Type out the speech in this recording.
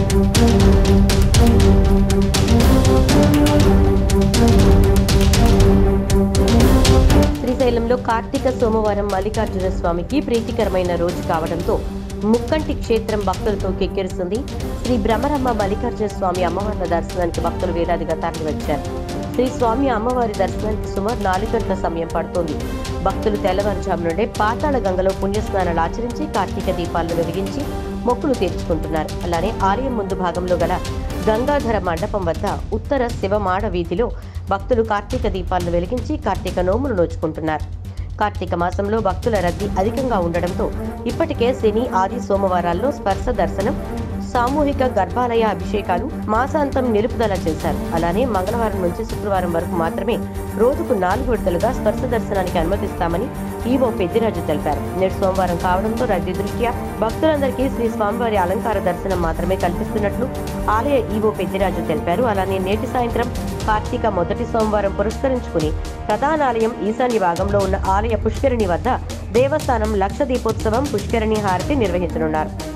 శ్రీశైలంలో కార్తీక సోమవారం మల్లికార్జున స్వామికి ప్రీతికరమైన రోజు కావడంతో ముక్కంటి క్షేత్రం భక్తులతో కెక్కిరిస్తుంది శ్రీ భ్రమరమ్మ మల్లికార్జున స్వామి అమ్మవార్ల దర్శనానికి భక్తులు వేలాదిగా తరలివచ్చారు శ్రీ స్వామి అమ్మవారి దర్శనానికి సుమారు నాలుగు గంటల సమయం పడుతోంది భక్తులు తెల్లవారుజాము నుండే పాతాళ గంగలో పుణ్యస్నానాలు ఆచరించి కార్తీక దీపాలను వెలిగించి మొక్కులు తీర్చుకుంటున్నారు అలానే ఆలయం ముందు భాగంలో గల గంగాధర మండపం వద్ద ఉత్తర శివమాడ వీధిలో భక్తులు కార్తీక దీపాలను వెలిగించి కార్తీక నోములు నోచుకుంటున్నారు కార్తీక మాసంలో భక్తుల రద్దీ అధికంగా ఉండడంతో ఇప్పటికే శని ఆది సోమవారాల్లో స్పర్శ దర్శనం సామూహిక గర్భాలయ అభిషేకాలు మాసాంతం నిలుపుదల చేశారు అలానే మంగళవారం నుంచి శుక్రవారం వరకు మాత్రమే రోజుకు నాలుగు విడతలుగా స్పర్శ దర్శనానికి అనుమతిస్తామని ఈవో పెద్దిరాజు తెలిపారు నేడు సోమవారం కావడంతో రద్దీ దృష్ట్యా భక్తులందరికీ శ్రీ స్వామివారి అలంకార దర్శనం మాత్రమే కల్పిస్తున్నట్లు ఆలయ ఈవో పెద్దిరాజు తెలిపారు అలానే నేటి సాయంత్రం కార్తీక మొదటి సోమవారం పురస్కరించుకుని ప్రధానాలయం ఈశాన్య భాగంలో ఉన్న ఆలయ పుష్కరిణి వద్ద దేవస్థానం లక్ష దీపోత్సవం పుష్కరిణి హారతి నిర్వహించనున్నారు